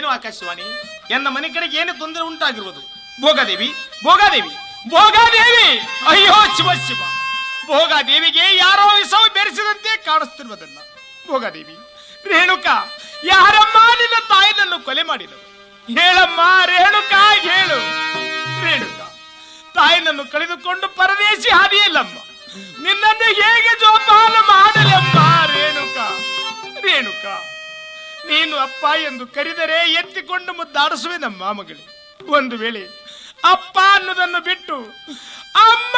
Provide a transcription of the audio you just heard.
ಆಕಾಶವಾಣಿ ಎನ್ನ ಮನೆ ಕಡೆಗೆ ಏನು ತೊಂದರೆ ಉಂಟಾಗಿರುವುದು ಭೋಗಾದೇವಿ ಭೋಗಾದೇವಿ ಭೋಗಾದೇವಿ ಅಯ್ಯೋ ಶಿವ ಶಿವ ಭೋಗಾದೇವಿಗೆ ಯಾರೋ ವಿಷವು ಬೆರೆಸಿದಂತೆ ಕಾಣಿಸ್ತಿರುವುದಲ್ಲ ಭೋಗಾದೇವಿ ರೇಣುಕಾ ಯಾರಮ್ಮ ನಿನ್ನ ತಾಯಿನನ್ನು ಕೊಲೆ ಮಾಡಿದರು ಹೇಳಮ್ಮ ರೇಣುಕಾ ಹೇಳು ರೇಣುಕಾ ತಾಯಿನನ್ನು ಕಳೆದುಕೊಂಡು ಪರದೇಶಿ ಹಾದಿಯಲ್ಲಮ್ಮ ನಿನ್ನನ್ನು ಹೇಗೆ ಜೋಪಾನ ಮಾಡಲಮ್ಮ ರೇಣುಕಾ ರೇಣುಕಾ ನೀನು ಅಪ್ಪ ಎಂದು ಕರೆದರೆ ಎತ್ತಿಕೊಂಡು ಮುದ್ದಾಡಿಸುವೆ ನಮ್ಮ ಮಗಳೇ ಒಂದು ವೇಳೆ ಅಪ್ಪ ಅನ್ನೋದನ್ನು ಬಿಟ್ಟು ಅಮ್ಮ